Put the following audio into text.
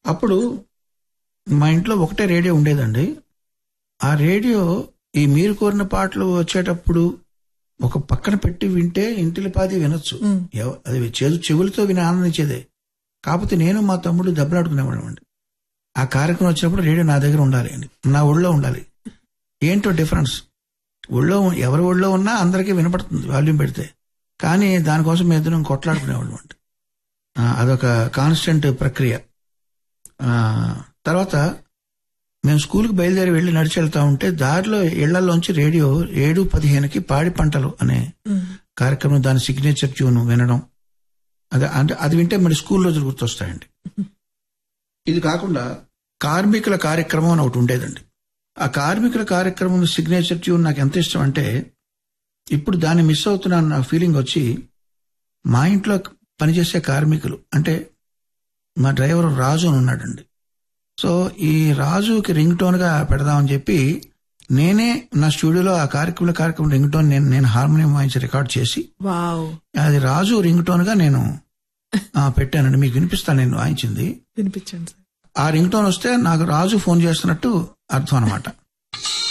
అప్పుడు మా ఇంట్లో ఒకటే రేడియో ఉండేదండి ఆ రేడియో ఈ మీరు కోరిన పాటలు వచ్చేటప్పుడు ఒక పక్కన పెట్టి వింటే ఇంటిలి పాది వినొచ్చు మ్. ఎవ- అది చేదు చెవులతో విని ఆనందించేదే కాకపోతే నేను మా తమ్ముడు దెబ్బలాడుకునేవాడు అండి ఆ కార్యక్రమం వచ్చినప్పుడు రేడియో నా దగ్గర ఉండాలి అండి నా ఒళ్ళో ఉండాలి ఏంటో డిఫరెన్స్ ఒళ్ళో ఎవరి ఒళ్ళో ఉన్నా అందరికీ వినపడుతుంది వాల్యూమ్ పెడితే కానీ దానికోసం మేము ఇద్దరం కొట్లాడుకునేవాళ్ళం అండి ఆ, అదొక కాన్స్టెంట్ ప్రక్రియ ఆ, తర్వాత మేము స్కూల్కి బయలుదేరి వెళ్ళి నడిచి వెళ్తా ఉంటే దారిలో ఇళ్లలోంచి రేడియో ఏడు పదిహేనుకి పాడి పంటలు అనే ఉమ్. కార్యక్రమం దాని సిగ్నేచర్ ట్యూన్ వినడం అది అంటే అది వింటే మరి స్కూల్ రోజులు గుర్తొస్తాయండి ఇది కాకుండా కార్మికుల కార్యక్రమం అని ఒకటి ఉండేదండి ఆ కార్మికుల కార్యక్రమం సిగ్నేచర్ ట్యూన్ నాకు ఎంత ఇష్టం అంటే ఇప్పుడు దాన్ని మిస్ అవుతున్నాను నా ఫీలింగ్ వచ్చి మా ఇంట్లో పనిచేసే కార్మికులు అంటే మా డ్రైవర్ రాజు అని ఉన్నాడండి సో ఈ రాజుకి రింగ్ టోన్ గా పెడదామని చెప్పి నేనే నా స్టూడియోలో ఆ కార్యక్రమం కార్యక్రమం రింగ్ టోన్ నేను నేను హార్మోనియం వాయించి రికార్డ్ చేసి వావ్ అది రాజు రింగ్ టోన్ గా నేను ఆ, పెట్టానండి మీకు వినిపిస్తాను నేను వాయించింది వినిపించండి సార్ ఆ రింగ్ టోన్ వస్తే నాకు రాజు ఫోన్ చేస్తున్నట్టు అర్థం అనమాట